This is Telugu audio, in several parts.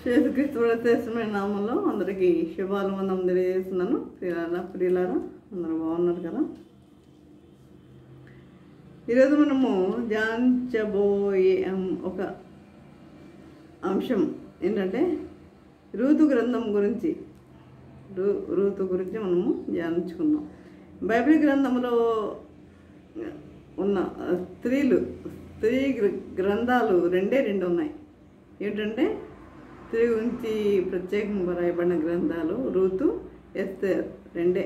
యేసుక్రీస్తు ప్రత్యేకమైన నామంలో అందరికీ శుభానుబంధం తెలియజేస్తున్నాను ప్రియులారా ప్రియులారా అందరూ బాగున్నారు కదా ఈరోజు మనము ధ్యానించబోయే అం- ఒక అంశం ఏంటంటే ఋతు గ్రంథం గురించి ఋ ఋతు గురించి మనము ధ్యానించుకుందాం బైబిల్ గ్రంథంలో ఉన్న స్త్రీలు స్త్రీ గ్ర- గ్రంథాలు రెండే రెండు ఉన్నాయి ఏంటంటే స్త్రీ గురించి ప్రత్యేకంగా రాయబడిన గ్రంథాలు ఋతు ఎస్తేర్ రెండే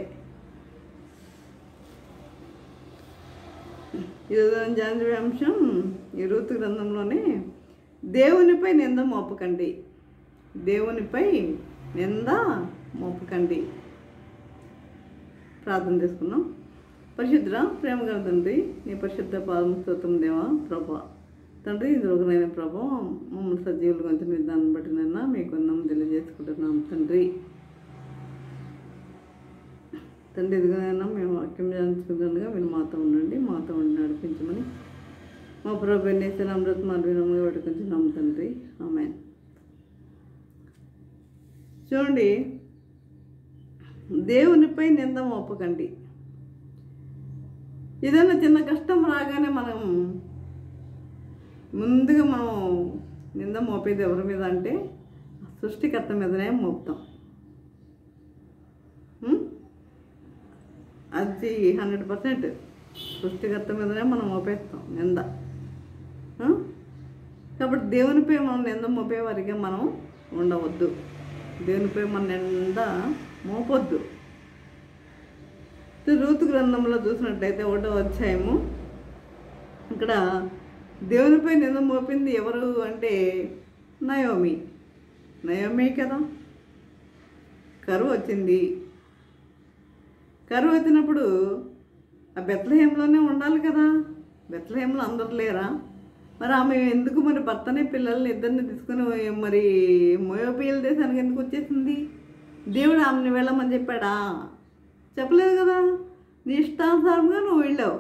ఈరోజు జాన్వి అంశం ఈ ఋతు గ్రంథంలోనే దేవునిపై నింద మోపకండి దేవునిపై నింద మోపకండి ప్రార్థన చేసుకున్నాం పరిశుద్ధ ప్రేమ గల తండ్రి నీ పరిశుద్ధ పాదం స్తోత్రం దేవా ప్రభా తండ్రి ఇందులోకనైన ప్రభా మమ్మల్ని సజీవులు కొంచెం విధానం బట్టి నైనా మీకు వందనం తెలియజేసుకుంటున్నాం తండ్రి తండ్రి ఇదిగోనైనా మేము వాక్యం జానించుకుంటుండగా మీరు మాతో ఉండండి మాతో ఉండి నడిపించమని మా ప్రభు నేసిన అమృత మార్గంగా పెట్టుకుంటున్నాం తండ్రి ఆమె చూడండి దేవునిపై నింద మోపకండి ఏదైనా చిన్న కష్టం రాగానే మనం ముందుగా మనం నింద మోపేది ఎవరి మీద అంటే సృష్టికర్త మీదనే మోపుతాం ఉం? అది హండ్రెడ్ పర్సెంట్ సృష్టికర్త మీదనే మనం మోపేస్తాం నింద ఆ? కాబట్టి దేవునిపై మనం నింద మోపేవారిగా మనం ఉండవద్దు దేవునిపై మన నింద మోపొద్దు రూతు గ్రంథంలో చూసినట్టయితే ఒకటో అధ్యాయము ఇక్కడ దేవునిపై నింద మోపింది ఎవరు అంటే నయోమి నయోమి కదా కరువు వచ్చింది కరువు వచ్చినప్పుడు ఆ బెత్లహేంలోనే ఉండాలి కదా బెత్లహేంలో అందరు లేరా మరి ఆమె ఎందుకు మరి భర్తని పిల్లల్ని ఇద్దరిని తీసుకుని మరి మోయోపియల దేశానికి ఎందుకు వచ్చేసింది దేవుడు ఆమెను వెళ్ళమని చెప్పాడా చెప్పలేదు కదా నీ ఇష్టానుసారంగా నువ్వు వెళ్ళావు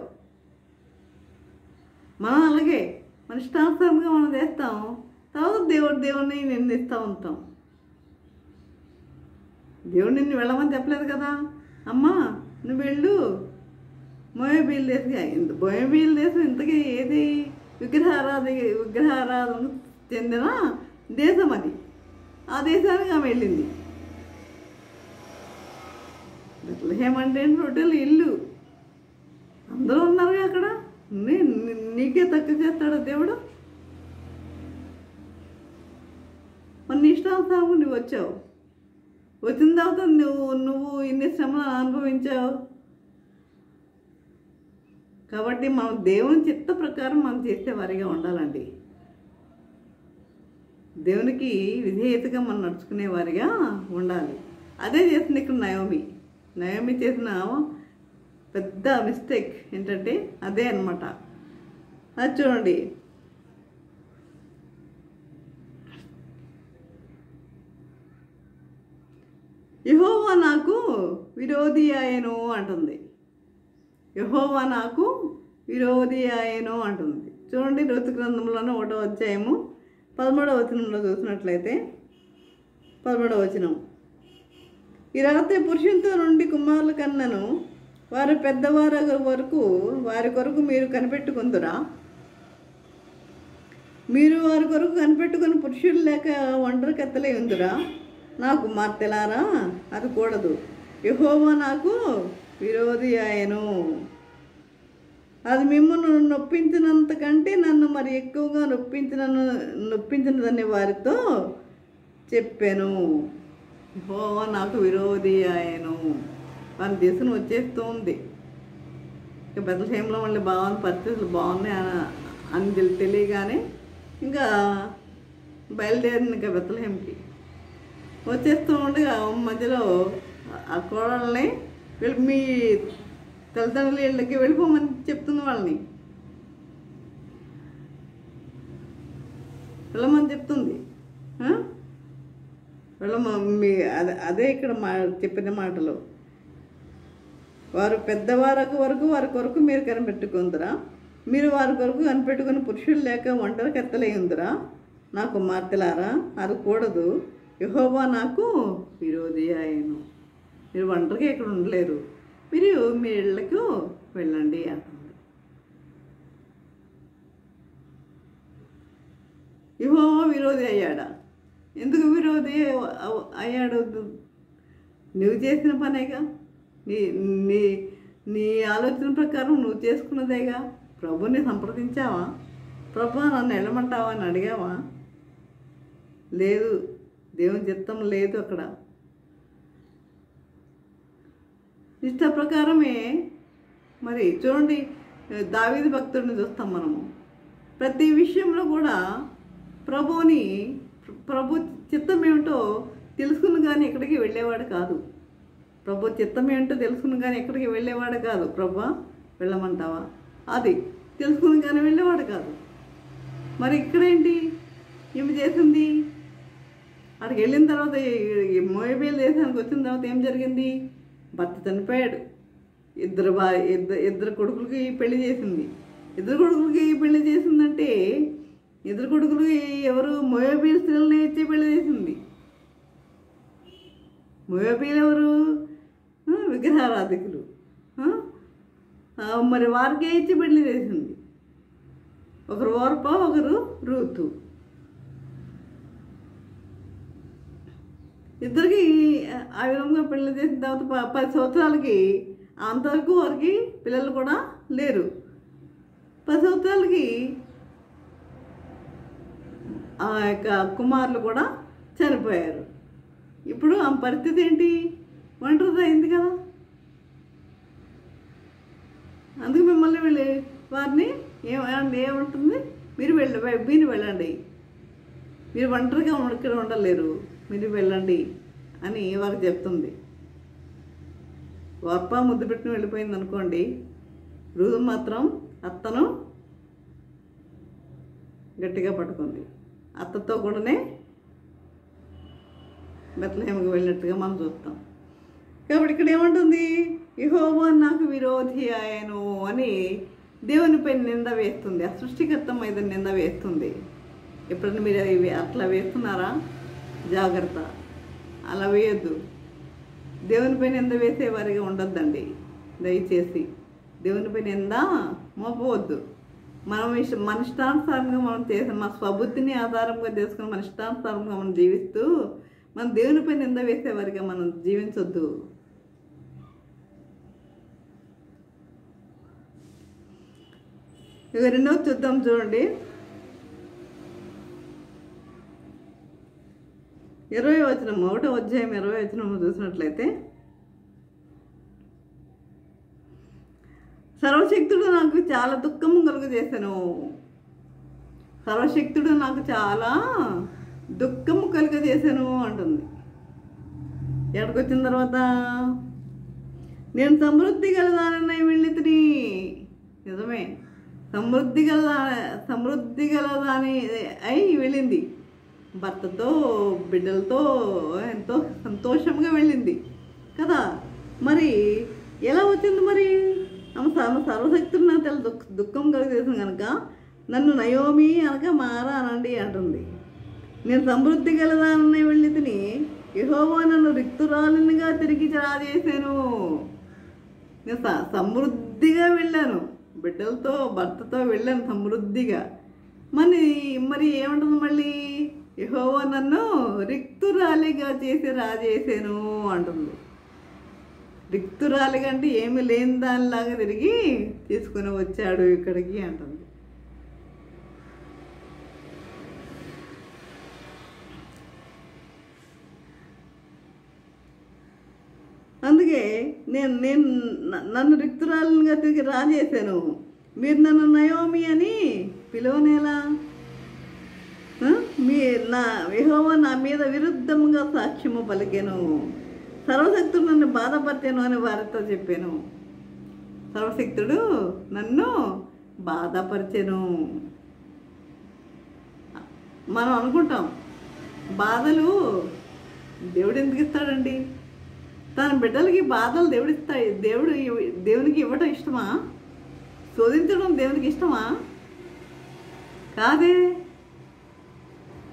మనం అలాగే మన ఇష్టానుసారంగా మనం చేస్తాం తర్వాత దేవుడు దేవుడిని నిందిస్తూ ఉంటాం దేవుడు నిన్ను వెళ్ళమని చెప్పలేదు కదా అమ్మా నువ్వు వెళ్ళు మోయబీల్ దేశం ఇంత మోయబీల్ దేశం ఇంతకీ ఏది విగ్రహారాధ విగ్రహారాధనకు చెందిన దేశం అది ఆ దేశానికి ఆమె వెళ్ళింది ఏమంటే రొట్టెలు ఇల్లు అందరూ ఉన్నారు అక్కడ నీ- నీ- నీకే తక్కువ చేస్తాడా దేవుడు మరి నీ ఇష్టానుసారం నువ్వు వచ్చావు వచ్చిన తర్వాత నువ్వు నువ్వు ఇన్ని శ్రమలు అనుభవించావు కాబట్టి మనం దేవుని చిత్త ప్రకారం మనం చేసేవారిగా ఉండాలండి దేవునికి విధేయతగా మనం నడుచుకునే వారిగా ఉండాలి అదే చేసింది ఇక్కడ నయోమి నయోమి చేసిన పెద్ద మిస్టేక్ ఏంటంటే అదే అన్నమాట అది చూడండి యహోవా నాకు విరోధి ఆయను అంటుంది యహోవా నాకు విరోధి ఆయను అంటుంది చూడండి ఋతు గ్రంథంలోనే ఒకటో అధ్యాయము పదమూడవ వచనంలో చూసినట్లయితే పదమూడవ వచనం ఈ రాత్రి పురుషునితో నుండి కుమారుల కన్నను వారు పెద్దవారు వరకు వారి కొరకు మీరు కనిపెట్టుకుందురా మీరు వారి కొరకు కనిపెట్టుకుని పురుషులు లేక ఒంటరి కత్తలే ఉందిరా నా కుమార్తెలారా అది కూడదు యహోవా నాకు విరోధి ఆయను అది మిమ్మల్ని నొప్పించినంత కంటే నన్ను మరి ఎక్కువగా నొప్పించిన నొప్పించినదని వారితో చెప్పాను యెహోవా నాకు విరోధి ఆయను వారి దేశం వచ్చేస్తూ ఉంది ఇక బెదలహేమలో మళ్ళీ బాగుంది పరిస్థితులు బాగున్నాయి అని- అని తెలి- తెలియగానే ఇంకా బయలుదేరింది ఇంకా బెత్తలహేమకి వచ్చేస్తూ ఉండగా మధ్యలో ఆ కోడల్ని వీళ్ళు మీ తల్లిదండ్రుల ఇళ్ళకి వెళ్ళిపోమని చెప్తుంది వాళ్ళని వెళ్ళమని చెప్తుంది ఆ? వెళ్ళమ మీ అదే అదే ఇక్కడ మా చెప్పిన మాటలు వారు పెద్దవారకు వరకు వారి కొరకు మీరు కనిపెట్టుకుందరా మీరు వారి కొరకు కనిపెట్టుకుని పురుషులు లేక ఒంటరి కత్తలై ఉందిరా నా కుమార్తెలారా అరకూడదు యహోవా నాకు విరోధి ఆయను మీరు ఒంటరిగా ఇక్కడ ఉండలేరు మీరు మీ ఇళ్ళకు వెళ్ళండి అంటుంది యహోవా విరోధి అయ్యాడా ఎందుకు విరోధి అవ్- అయ్యాడు నువ్వు చేసిన పనేగా నీ నీ నీ ఆలోచన ప్రకారం నువ్వు చేసుకున్నదేగా ప్రభుని సంప్రదించావా ప్రభు నన్ను వెళ్ళమంటావా అని అడిగావా లేదు దేవుని చిత్తం లేదు అక్కడ ఇష్ట ప్రకారమే మరి చూడండి దావీదు భక్తుడిని చూస్తాం మనము ప్రతి విషయంలో కూడా ప్రభువుని ప్రభు చిత్తం ఏమిటో తెలుసుకుని కానీ ఎక్కడికి వెళ్ళేవాడు కాదు ప్రభు చిత్తం ఏంటో తెలుసుకుని కానీ ఎక్కడికి వెళ్ళేవాడు కాదు ప్రభు వెళ్ళమంటావా అది తెలుసుకుని కానీ వెళ్ళేవాడు కాదు మరి ఇక్కడేంటి ఈమె చేసింది అక్కడికి వెళ్ళిన తర్వాత ఈ మోయబేలు దేశానికి వచ్చిన తర్వాత ఏం జరిగింది భర్త చనిపోయాడు ఇద్దరు బా ఇద్దరు ఇద్దరు కొడుకులకి పెళ్లి చేసింది ఇద్దరు కొడుకులకి పెళ్లి చేసిందంటే ఇద్దరు కొడుకులకి ఎవరు మోయబీల్ స్త్రీలని ఇచ్చి పెళ్లి చేసింది మోయబీలు ఎవరు ఆ, విగ్రహారాధికులు ఆ? ఆ, మరి వారికే ఇచ్చి పెళ్లి చేసింది ఒకరు ఓర్ప ఒకరు రూతు ఇద్దరికి ఆ విధంగా పెళ్లి చేసిన తర్వాత ప- పది సంవత్సరాలకి అంతవరకు వారికి పిల్లలు కూడా లేరు పది సంవత్సరాలకి ఆ యొక్క కుమారులు కూడా చనిపోయారు ఇప్పుడు ఆ పరిస్థితి ఏంటి ఒంటరిది అయింది కదా అందుకు మిమ్మల్ని వెళ్ళి వారిని ఏమండి ఏముంటుంది మీరు వెళ్ళి మీరు వెళ్ళండి మీరు ఒంటరిగా ఉండ- ఇక్కడ ఉండలేరు మీరు వెళ్ళండి అని వారికి చెప్తుంది వర్ప ముద్దు పెట్టిన వెళ్ళిపోయింది అనుకోండి రూదు మాత్రం అత్తను గట్టిగా పట్టుకుంది అత్తతో కూడానే బెత్లహేమకి వెళ్ళినట్టుగా మనం చూస్తాం కాబట్టి ఇక్కడ ఏమంటుంది యెహోవా నాకు విరోధి ఆయను అని దేవునిపై నింద వేస్తుంది ఆ సృష్టికర్త మీద నింద వేస్తుంది ఎప్పుడైనా మీరు ఇవి అట్లా వేస్తున్నారా జాగ్రత్త అలా వేయొద్దు దేవునిపై నింద వేసేవారిగా ఉండొద్దండి దయచేసి దేవునిపై నింద మోపవద్దు మనం ఇష్ట మన ఇష్టానుసారంగా మనం చేసే మన స్వబుద్ధిని ఆధారంగా చేసుకుని మన ఇష్టానుసారంగా మనం జీవిస్తూ మన దేవునిపై నింద వేసేవారిగా మనం జీవించొద్దు ఇక రెండవది చూద్దాం చూడండి ఇరవై వచనం ఒకటో అధ్యాయం ఇరవై వచనం చూసినట్లయితే సర్వశక్తుడు నాకు చాలా దుఃఖము కలుగజేశాను సర్వశక్తుడు నాకు చాలా దుఃఖము కలుగజేశాను అంటుంది ఎక్కడికి వచ్చిన తర్వాత నేను సమృద్ధి గలదానని వెళ్ళితిని నిజమే సమృద్ధి గల సమృద్ధి గలదాని అయి వెళ్ళింది భర్తతో బిడ్డలతో ఎంతో సంతోషంగా వెళ్ళింది కదా మరి ఎలా వచ్చింది మరి ఆమె సర్వ సర్వశక్తులు నాకు తెల దుఃఖ దుఃఖం కలిగేసింది కనుక నన్ను నయోమి అనక మారా అనండి అంటుంది నేను సమృద్ధి గలదానని వెళ్ళి తిని యహోవా నన్ను రిక్తురాలినిగా తిరిగి రాజేశాను నేను స- సమృద్ధిగా వెళ్ళాను బిడ్డలతో భర్తతో వెళ్ళాను సమృద్ధిగా మరి మరి ఏమంటుంది మళ్ళీ యహోవా నన్ను రిక్తురాలిగా చేసి రాజేసాను అంటుంది రిక్తురాలిగా అంటే ఏమి లేని దానిలాగా తిరిగి తీసుకుని వచ్చాడు ఇక్కడికి అంటుంది అందుకే నేను నేను న- నన్ను రిక్తురాలుగా తిరిగి రాజేశాను మీరు నన్ను నయోమి అని పిలవనేలా ఆ? మీ నా విహోవ నా మీద విరుద్ధంగా సాక్ష్యము పలికాను సర్వశక్తుడు నన్ను బాధపరిచాను అని వారితో చెప్పాను సర్వశక్తుడు నన్ను బాధపరిచాను మనం అనుకుంటాం బాధలు దేవుడు ఎందుకు ఇస్తాడండి తన బిడ్డలకి బాధలు దేవుడు ఇస్తాయి దేవుడు ఇవ్- దేవునికి ఇవ్వటం ఇష్టమా శోధించడం దేవునికి ఇష్టమా కాదే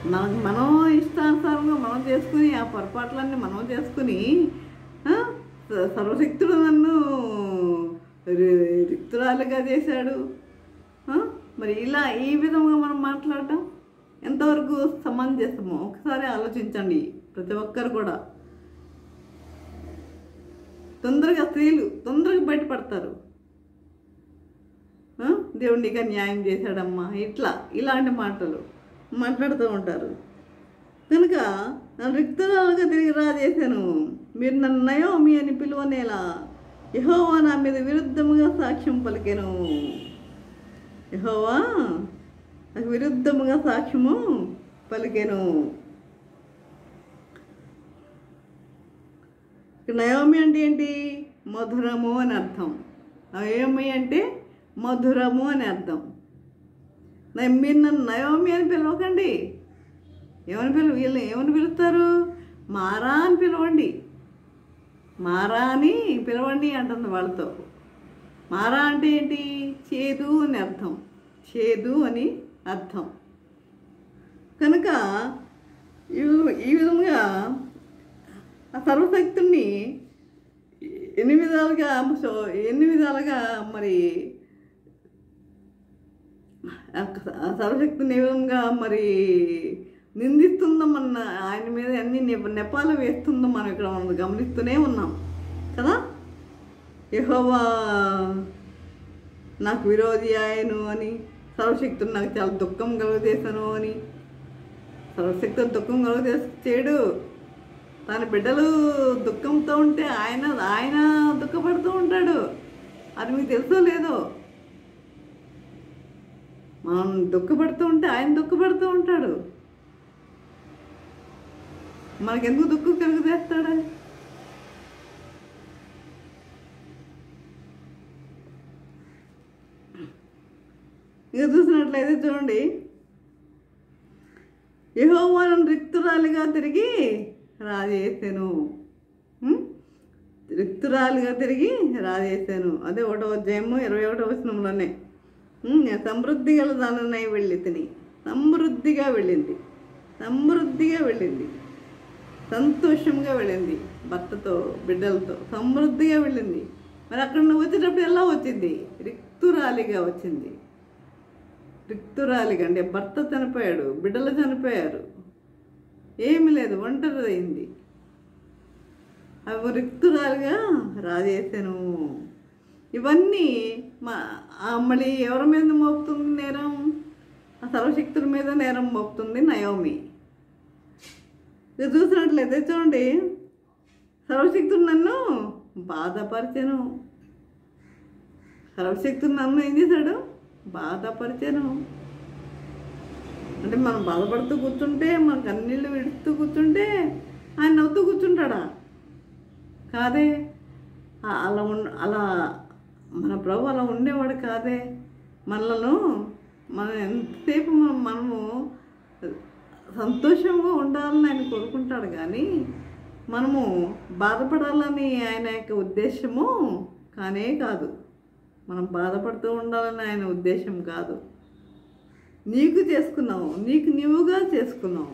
మనకు మనం ఇష్టానుసారంగా మనం చేసుకుని ఆ పొరపాట్లన్నీ మనం చేసుకుని ఆ, స- సర్వశక్తుడు నన్ను రి- రిక్తురాలుగా చేశాడు ఆ, మరి ఇలా ఈ విధంగా మనం మాట్లాడటం ఎంతవరకు సమంజసమో ఒకసారి ఆలోచించండి ప్రతి ఒక్కరు కూడా తొందరగా స్త్రీలు తొందరగా బయటపడతారు ఆ? దేవుడు నీకు న్యాయం చేశాడమ్మా ఇట్లా ఇలాంటి మాటలు మాట్లాడుతూ ఉంటారు కనుక నన్ను రిక్తురాలుగా తిరిగి రా చేశాను మీరు నన్ను నయోమి అని పిలువనేలా యహోవా నా మీద విరుద్ధముగా సాక్ష్యం పలికెను యహోవా నాకు విరుద్ధముగా సాక్ష్యము పలికెను ఇక్కడ నయోమి అంటే ఏంటి మధురము అని అర్థం నయోమి అంటే మధురము అని అర్థం న- మీరు నన్ను నయోమి అని పిలవకండి ఏమని పిలు వీళ్ళు ఏమని పిలుస్తారు మారా అని పిలవండి మారా అని పిలవండి అంటుంది వాళ్ళతో మారా అంటే ఏంటి చేదు అని అర్థం చేదు అని అర్థం కనుక ఈ విధ- ఈ విధంగా ఆ సర్వశక్తుణ్ణి ఎన్ని విధాలుగా సో ఎన్ని విధాలుగా మరి ఆ సర్వశక్తిని ఏ విధంగా మరి నిందిస్తుందో మన ఆయన మీద అన్ని నెప- నెపాలు వేస్తుందో మనం ఇక్కడ మనం గమనిస్తూనే ఉన్నాం కదా యెహోవా నాకు విరోధి ఆయను అని సర్వశక్తుడు నాకు చాలా దుఃఖం కలుగజేశాను అని సర్వశక్తుడు దుఃఖం కలుగజే చేయడు తన బిడ్డలు దుఃఖంతో ఉంటే ఆయన ఆయన దుఃఖపడుతూ ఉంటాడు అది మీకు తెలుసో లేదో మనం దుఃఖపడుతూ ఉంటే ఆయన దుఃఖపడుతూ ఉంటాడు మనకెందుకు దుఃఖం కలుగజేస్తాడు ఇక చూసినట్లయితే చూడండి యహోవాను రిక్తురాలుగా తిరిగి రాజేసాను ఉం? రిక్తురాలుగా తిరిగి రాజేసాను అదే ఒకటో అధ్యాయము ఇరవై ఒకటో వచనంలోనే ఉం, నేను సమృద్ధి గల దానై వెళ్ళి తిని సమృద్ధిగా వెళ్ళింది సమృద్ధిగా వెళ్ళింది సంతోషంగా వెళ్ళింది భర్తతో బిడ్డలతో సమృద్ధిగా వెళ్ళింది మరి అక్కడ నువ్వు వచ్చేటప్పుడు ఎలా వచ్చింది రిక్తురాలిగా వచ్చింది రిక్తురాలిగా అంటే భర్త చనిపోయాడు బిడ్డలు చనిపోయారు ఏమీ లేదు ఒంటరి అయింది అవి రిక్తురాలుగా రాజేశాను ఇవన్నీ మా ఆ మళ్ళీ ఎవరి మీద మోపుతుంది నేరం ఆ సర్వశక్తుల మీద నేరం మోపుతుంది నయోమి ఇది చూసినట్లయితే చూడండి సర్వశక్తుడు నన్ను బాధపరిచాను సర్వశక్తుడు నన్ను ఏం చేశాడు బాధపరిచాను అంటే మనం బాధపడుతూ కూర్చుంటే మన కన్నీళ్ళు విడుస్తూ కూర్చుంటే ఆయన నవ్వుతూ కూర్చుంటాడా కాదే ఆ- అలా ఉన్ అలా మన ప్రభు అలా ఉండేవాడు కాదే మనలను మనం ఎంతసేపు మనం మనము సంతోషంగా ఉండాలని ఆయన కోరుకుంటాడు కానీ మనము బాధపడాలని ఆయన యొక్క ఉద్దేశము కానే కాదు మనం బాధపడుతూ ఉండాలని ఆయన ఉద్దేశం కాదు నీకు చేసుకున్నావు నీకు నీవుగా చేసుకున్నావు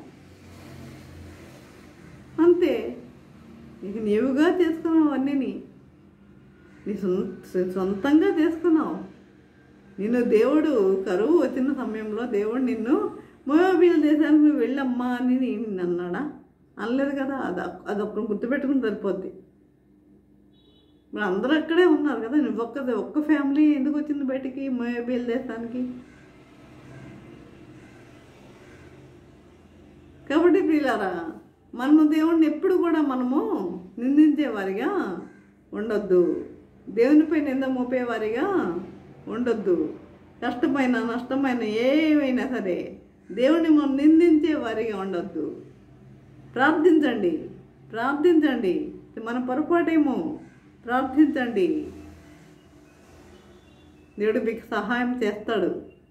అంతే నీకు నీవుగా చేసుకున్నావు అన్నీని నీ సొంత సొంతంగా చేసుకున్నావు నిన్ను దేవుడు కరువు వచ్చిన సమయంలో దేవుడు నిన్ను మోయాబీల దేశానికి నువ్వు వెళ్ళమ్మా అని నిన్ను అన్నాడా అనలేదు కదా అది అదొక్క గుర్తుపెట్టుకుని సరిపోద్ది మరి అందరూ అక్కడే ఉన్నారు కదా నువ్వు ఒక్క ఒక్క ఫ్యామిలీ ఎందుకు వచ్చింది బయటికి మోయాబీల దేశానికి కాబట్టి ప్రియులారా మనము దేవుణ్ణి ఎప్పుడు కూడా మనము నిందించేవారిగా ఉండొద్దు దేవునిపై నింద మోపేవారిగా ఉండొద్దు కష్టమైన నష్టమైన ఏమైనా సరే దేవుణ్ణి మనం నిందించే వారిగా ఉండొద్దు ప్రార్థించండి ప్రార్థించండి ఇది మన పొరపాటేమో ప్రార్థించండి దేవుడు మీకు సహాయం చేస్తాడు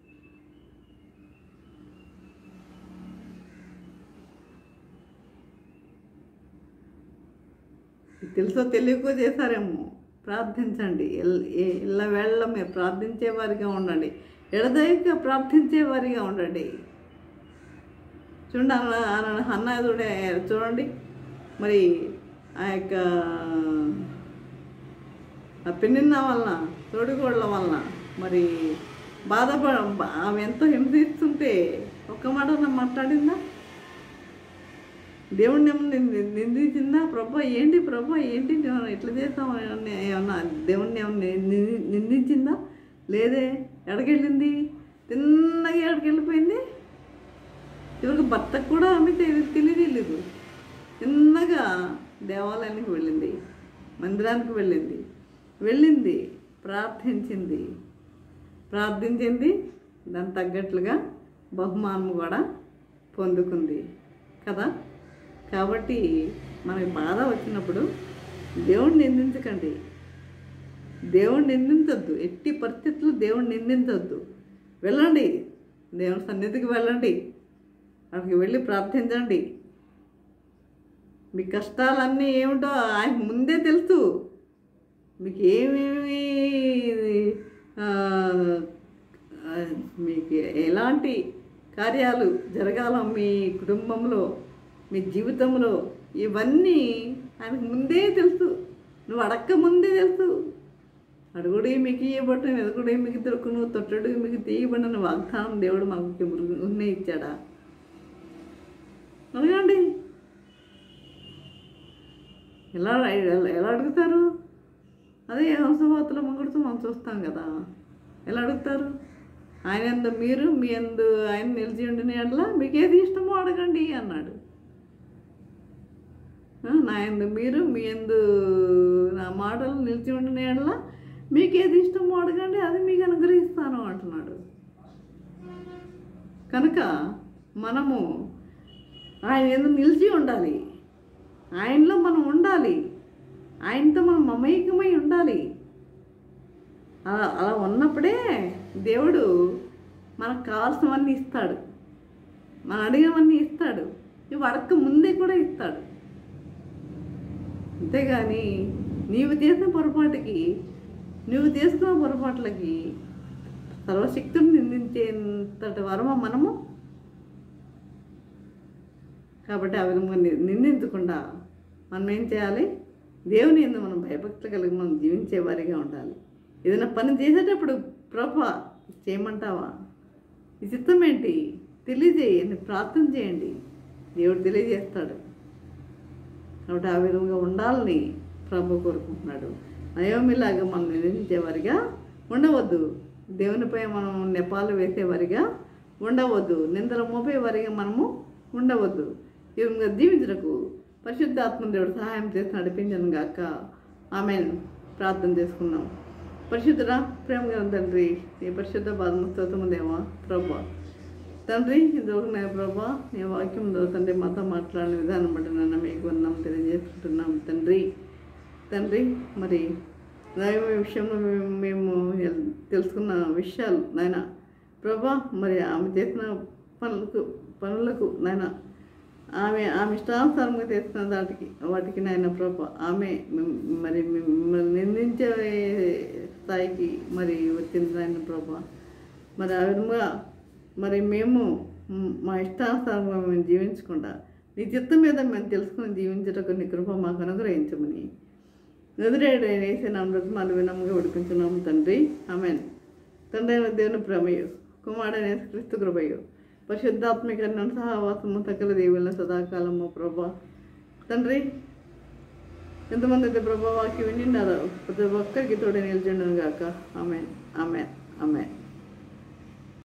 తెలుసో తెలియకో చేశారేమో ప్రార్థించండి ఎల్- ఏ- ఇళ్ళ వేళ మీరు ప్రార్థించే వారిగా ఉండండి ఎడదయక ప్రార్థించే వారిగా ఉండండి చూడండి అన్న అన్న అన్న చూడే చూడండి మరి ఆ యొక్క ఆ పెన్నిన్న వలన తోడుకోళ్ళ వలన మరి బాధపడ ఆమె ఎంతో హింసిస్తుంటే ఒక్క మాట నా మాట్లాడిందా దేవుడిని ఏమన్నా నింది- నిందించిందా ప్రభా ఏంటి ప్రభా ఏంటి నువ్వు ఇట్లా చేస్తావు అని ఏమన్నా దేవుడిని ఏమన్నా ని- నిందించిందా లేదే ఎక్కడికెళ్ళింది తిన్నగా ఎక్కడికెళ్ళిపోయింది చివరికి భర్తకు కూడా ఆమె తెలి- తెలియలేదు చిన్నగా దేవాలయానికి వెళ్ళింది మందిరానికి వెళ్ళింది వెళ్ళింది ప్రార్థించింది ప్రార్థించింది దానికి తగ్గట్లుగా బహుమానం కూడా పొందుకుంది కదా కాబట్టి మనకి బాధ వచ్చినప్పుడు దేవుణ్ణి నిందించకండి దేవుణ్ణి నిందించొద్దు ఎట్టి పరిస్థితుల్లో దేవుణ్ణి నిందించొద్దు వెళ్ళండి దేవుని సన్నిధికి వెళ్ళండి అక్కడికి వెళ్ళి ప్రార్థించండి మీ కష్టాలన్నీ ఏమిటో ఆయన ముందే తెలుసు మీకు ఏమేమి ఆ, ఆ, మీకు ఎలాంటి కార్యాలు జరగాలో మీ కుటుంబంలో మీ జీవితంలో ఇవన్నీ ఆయనకు ముందే తెలుసు నువ్వు అడక్క ముందే తెలుసు అడుగుడే మీకు ఇవ్వబట్టు ఎదుగుడే మీకు దొరుకును తొట్టడు మీకు తీయబడిన వాగ్దానం దేవుడు మాకు ఉన్నే ఇచ్చాడా అడగండి ఎలా ఎలా- ఎలా అడుగుతారు అదే హంసవాతుల మంగుడుతూ మనం చూస్తాం కదా ఎలా అడుగుతారు ఆయన ఎందు మీరు మీ ఎందు ఆయన నిలిచి ఉండిన ఎట్లా మీకు ఏది ఇష్టమో అడగండి అన్నాడు ఆ, నా ఎందు మీరు మీ ఎందు నా మాటలు నిలిచి ఉండిన ఎట్లా మీకు ఏది ఇష్టమో అడగండి అది మీకు అనుగ్రహిస్తాను అంటున్నాడు కనుక మనము ఆయన ఎందు నిలిచి ఉండాలి ఆయనలో మనం ఉండాలి ఆయనతో మనం మమేకమై ఉండాలి అలా అలా ఉన్నప్పుడే దేవుడు మనకు కావాల్సినవన్నీ ఇస్తాడు మనం అడిగినవన్నీ ఇస్తాడు ఇవి అడగక ముందే కూడా ఇస్తాడు అంతేగాని నీవు చేసిన పొరపాటుకి నువ్వు చేసుకున్న పొరపాట్లకి సర్వశక్తుని నిందించేంతటి వరమ మనము కాబట్టి ఆ విధంగా ని- నిందించకుండా మనం ఏం చేయాలి దేవుని ఎందు మనం భయభక్తులు కలిగి మనం జీవించే వారిగా ఉండాలి ఏదైనా పని చేసేటప్పుడు ప్రభా చేయమంటావా ఈ చిత్తం ఏంటి తెలియజేయండి ప్రార్థన చేయండి దేవుడు తెలియజేస్తాడు కాబట్టి ఆ విధంగా ఉండాలని ప్రభు కోరుకుంటున్నాడు నయోమిలాగా మనం నిందించేవారిగా ఉండవద్దు దేవునిపై మనం నెపాలు వేసేవారిగా ఉండవద్దు నిందలు మోపేవారిగా మనము ఉండవద్దు ఈ విధంగా జీవించటకు పరిశుద్ధాత్మ దేవుడు సహాయం చేసి నడిపించను గాక ఆమె ప్రార్థన చేసుకున్నాం పరిశుద్ధుడా ప్రేమ గల తండ్రి నీ పరిశుద్ధ పాదమస్తోతము దేవా ప్రభా తండ్రి ఇదొక నా ప్రభా నీ వాక్యం తండ్రి మాతో మాట్లాడిన విధానం బట్టి నన్ను మీకు వందం తెలియజేసుకుంటున్నాం తండ్రి తండ్రి మరి దైవ విషయంలో మేము మేము ఎల్- తెలుసుకున్న విషయాలు నాయన ప్రభా మరి ఆమె చేసిన పనులకు పనులకు నాయన ఆమె ఆమె ఇష్టానుసారంగా చేసిన దాటికి వాటికి నాయన ప్రభా ఆమె మిమ్- మరి మిమ్మల్ని నిందించే స్థాయికి మరి వచ్చింది నాయన ప్రభా మరి ఆ విధంగా మరి మేము మ్, మా ఇష్టానుసారంగా మేము జీవించకుండా నీ చిత్తం మీద మేము తెలుసుకుని జీవించటకు నీ కృప మాకు అనుగ్రహించమని ఎదురేడు వేసే నా మృతమాలు వినముగా ఉడిపించున్నాము తండ్రి ఆమెన్ తండ్రి అయిన దేవుని ప్రమేయు కుమారుడైన క్రీస్తు కృపయు పరిశుద్ధాత్మిక సహవాసము సకల దేవుల సదాకాలము ప్రభా తండ్రి ఎంతమంది అయితే ప్రభా వాక్యం వినిన్నారో ప్రతి ఒక్కరికి తోడే నిలిచిండను గాక ఆమె ఆమె ఆమె